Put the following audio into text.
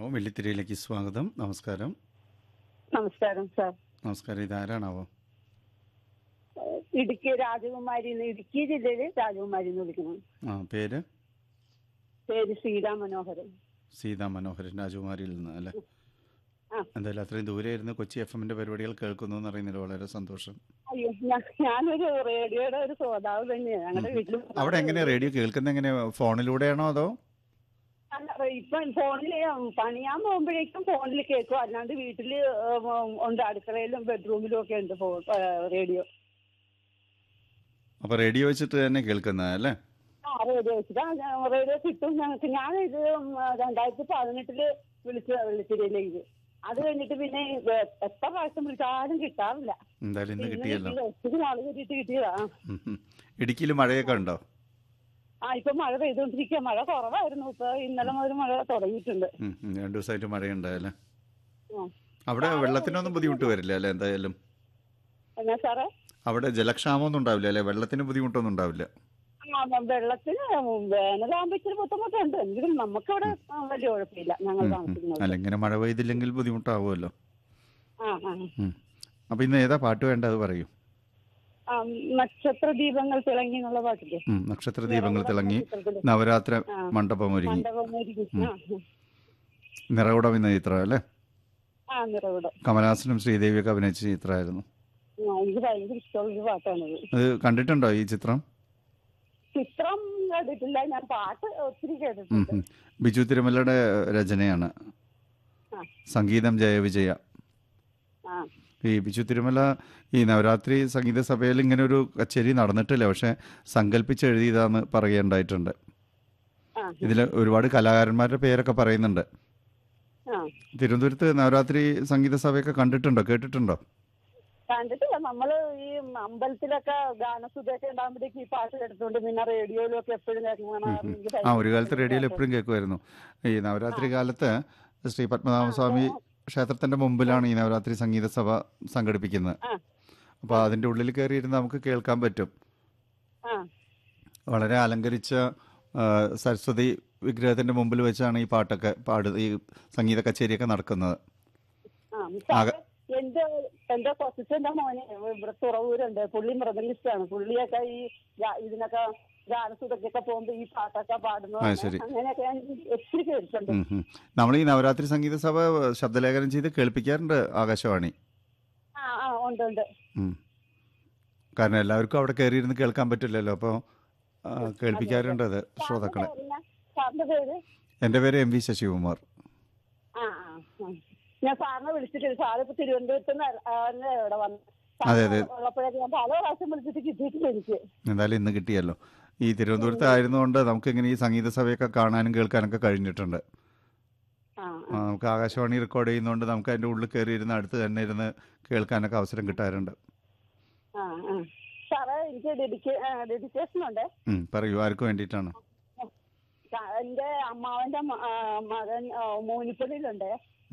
Hello വെള്ളിത്തിരയിലേക്ക് സ്വാഗതം നമസ്കാരം നമസ്കാരം സാർ നമസ്കാരം ഇതാരാണാവോ ഏഹ് ഇടുക്കി രാജകുമാരി എന്ന് ഇടുക്കി ജില്ലയില് രാജകുമാരി എന്ന് വിളിക്കണം ആ പേര് പേര് സീതാ മനോഹരൻ സീതാ മനോഹരൻ രാജകുമാരിയിൽ നിന്ന് അല്ലേ ആ. എന്തായാലും അത്രയും ദൂരെ ഇരുന്ന് കൊച്ചി എഫ് എമ്മിന്റെ പരിപാടികൾ കേൾക്കുന്നു എന്ന് അറിയുന്നതിൽ വളരെ സന്തോഷം അയ്യോ ഞാ- ഞാനൊരു റേഡിയോയുടെ ഒരു ശ്രോതാവ് തന്നെയാണ് ഞങ്ങളുടെ വീട്ടിൽ അവിടെ എങ്ങനെയാ റേഡിയോ കേൾക്കുന്നത് എങ്ങനെയാ ഫോണിലൂടെയാണോ അതോ അല്ല, ഇപ്പൊ ഫോണിൽ പണിയാൻ പോകുമ്പോഴേക്കും ഫോണിൽ കേൾക്കും അല്ലാണ്ട് വീട്ടില് ഏഹ് ഉണ്ട് അടുക്കളയിലും ബെഡ്റൂമിലും ഒക്കെ ഉണ്ട് ഫോ- ഏഹ് റേഡിയോ അപ്പൊ റേഡിയോ വെച്ചിട്ട് തന്നെ കേൾക്കുന്നത് അല്ലേ ആ റേഡിയോ വെച്ചിട്ട് ആ, ഞാൻ റേഡിയോ കിട്ടും ഞങ്ങൾക്ക് ഞാനിത് ഉം, രണ്ടായിരത്തി പതിനെട്ടില് വിളിച്ച വിളിച്ചിരിയിലേക്ക് അത് കഴിഞ്ഞിട്ട് പിന്നെ ഇത് എത്ര പ്രാവശ്യം വിളിച്ചാലും കിട്ടാറില്ല എന്തായാലും ഇന്ന് പിന്നെ കിട്ടിയല്ലോ ഇത് ഒത്തിരി നാള് കിട്ടിയിട്ട് കിട്ടിയതാ ഉം, ഉം. ഇടുക്കിയിൽ മഴയൊക്കെ ഉണ്ടോ ആ ഇപ്പൊ മഴ പെയ്തുകൊണ്ടിരിക്കുക മഴ കുറവായിരുന്നു ഇപ്പൊ ഇന്നലെ മുതൽ മഴ തുടങ്ങിയിട്ടുണ്ട് ഉം, ഉം. രണ്ടു ദിവസമായിട്ട് മഴയുണ്ടായല്ലേ ആ. അവിടെ വെള്ളത്തിനൊന്നും ബുദ്ധിമുട്ട് വരില്ല അല്ലേ എന്തായാലും എന്നാ സാറേ അവിടെ ജലക്ഷാമമൊന്നും ഉണ്ടാവില്ല അല്ലേ വെള്ളത്തിന് ബുദ്ധിമുട്ടൊന്നും ഉണ്ടാവില്ല ആ വെള്ളത്തിന് വേനലാകുമ്പോ ഇച്ചിരി ബുദ്ധിമുട്ടുണ്ട് എങ്കിലും നമുക്കവിടെ ആ, വലിയ കുഴപ്പമില്ല ഞങ്ങൾ ഉം, ഉം. താമസിക്കുന്നത് അല്ല ഇങ്ങനെ മഴ പെയ്തില്ലെങ്കിൽ ബുദ്ധിമുട്ടാവുമല്ലോ ആ ആ ഉം. അപ്പൊ ഇന്ന് ഏതാ പാട്ട് വേണ്ട അത് പറയൂ ആ നക്ഷത്ര ദീപങ്ങൾ തിളങ്ങി എന്നുള്ള പാട്ടില്ലേ ഉം, നക്ഷത്ര ദീപങ്ങൾ തിളങ്ങി ചിത്രത്തില്. നവരാത്ര ആ. മണ്ഡപം ഒരുങ്ങി മണ്ഡപം ഒരുങ്ങി. ആ, നിറകുടം എന്ന ചിത്രം അല്ലേ ആ നിറവിടം കമലഹാസനും ശ്രീദേവിയൊക്കെ അഭിനയിച്ച ചിത്രമായിരുന്നു ആ, എനിക്ക് ഭയങ്കര ഇഷ്ടമുള്ളൊരു പാട്ടാണത് അത് കണ്ടിട്ടുണ്ടോ ഈ ചിത്രം ചിത്രം കണ്ടിട്ടില്ല ഞാൻ പാട്ട് ഒത്തിരി ഉം, കേട്ടിട്ടുണ്ട് ഉം. ബിജു തിരുമലയുടെ രചനയാണ് ആ. സംഗീതം ജയവിജയ ആ ഈ ബിജു തിരുമല ഈ നവരാത്രി സംഗീത സഭയിൽ ഇങ്ങനെ ഒരു കച്ചേരി നടന്നിട്ടില്ല പക്ഷെ സങ്കല്പിച്ചെഴുതിയതാന്ന് പറയുകയുണ്ടായിട്ടുണ്ട് ആ ഇതിൽ ഒരുപാട് കലാകാരന്മാരുടെ പേരൊക്കെ പറയുന്നുണ്ട് ആ തിരുവനന്തപുരത്ത് നവരാത്രി സംഗീത സഭയൊക്കെ കണ്ടിട്ടുണ്ടോ കേട്ടിട്ടുണ്ടോ കണ്ടിട്ടില്ല നമ്മള് ഈ അമ്പലത്തിലൊക്കെ ഗാനസുധയൊക്കെ ഉണ്ടാകുമ്പോഴേക്ക് ഈ പാട്ട് കേട്ടിട്ടുണ്ട് പിന്നെ റേഡിയോയിലും ഒക്കെ എപ്പോഴും കേൾക്കുമ്പോൾ ആ ഒരു കാലത്ത് റേഡിയോയിൽ എപ്പോഴും കേൾക്കുമായിരുന്നു ഈ നവരാത്രി കാലത്ത് ശ്രീ പത്മനാഭസ്വാമി ക്ഷേത്രത്തിന്റെ മുമ്പിലാണ് ഈ നവരാത്രി സംഗീത സഭ സംഘടിപ്പിക്കുന്നത് ആ. അപ്പോൾ അതിന്റെ ഉള്ളിൽ കയറിയിരുന്ന് നമുക്ക് കേൾക്കാൻ പറ്റും ആ വളരെ അലങ്കരിച്ച ആ, സരസ്വതി വിഗ്രഹത്തിന്റെ മുമ്പിൽ വെച്ചാണ് ഈ പാട്ടൊക്കെ പാട് ഈ സംഗീത കച്ചേരിയൊക്കെ നടക്കുന്നത് ആ ആക- എന്റെ എന്റെ കൊച്ചന്റെ മോനെ ഇവിടെ തുറവൂരുണ്ട് പുള്ളി മൃദംഗിസ്റ്റാണ് പുള്ളിയൊക്കെ ഈ ഗാ- ഇതിനൊക്കെ ഗാനസുധക്കൊക്കെ പോകുമ്പോ ഈ പാട്ടൊക്കെ പാടുന്നു ആ, ശരി. അങ്ങനെയൊക്കെ ഞാൻ ഒത്തിരി കേട്ടിട്ടുണ്ട് ഉം, ഉം. നമ്മൾ ഈ നവരാത്രി സംഗീത സഭ ശബ്ദലേഖനം ചെയ്ത് കേൾപ്പിക്കാറുണ്ട് ആകാശവാണി ആ ആ ഉണ്ട് ഉണ്ട് ഉം. കാരണം എല്ലാവർക്കും അവിടെ കയറിയിരുന്ന് കേൾക്കാൻ പറ്റില്ലല്ലോ അപ്പോൾ കേൾപ്പിക്കാറുണ്ട് അത് ശ്രോതാക്കളെ സാറിന്റെ സാറിന്റെ പേര് എൻ്റെ പേര് എം വി ശശികുമാർ ആ ആ ആ. ഞാൻ സാറിനെ വിളിച്ചിട്ടില്ല സാറ് ഇപ്പൊ തിരുവനന്തപുരത്ത് നിന്ന് ഇവിടെ വന്നു അതെ, അതെ. ഉള്ളപ്പോഴേക്ക് ഞാൻ പല പ്രാവശ്യം വിളിച്ചിട്ട് കിട്ടിയിട്ടില്ല എനിക്ക് എന്തായാലും ഇന്ന് കിട്ടിയല്ലോ ഈ തിരുവനന്തപുരത്ത് ആയിരുന്നുകൊണ്ട് നമുക്ക് ഇങ്ങനെ ഈ സംഗീത സഭയൊക്കെ കാണാനും കേൾക്കാനൊക്കെ കഴിഞ്ഞിട്ടുണ്ട് ആ ആ, നമുക്ക് ആകാശവാണി റെക്കോർഡ് ചെയ്യുന്നതുകൊണ്ട് നമുക്ക് അതിൻ്റെ ഉള്ളിൽ കയറി ഇരുന്ന് അടുത്ത് തന്നെ ഇരുന്ന് കേൾക്കാനൊക്കെ അവസരം കിട്ടാറുണ്ട് ആ ആ സാറേ എനിക്ക് ഡെഡിക്കേ ഡെഡിക്കേഷൻ ഉണ്ട് ഉം, പറയൂ ആർക്ക് വേണ്ടിയിട്ടാണ് എന്റെ അമ്മാവന്റെ മ- ആ, മകൻ ആ, മൂനിപ്പള്ളിയിലുണ്ട്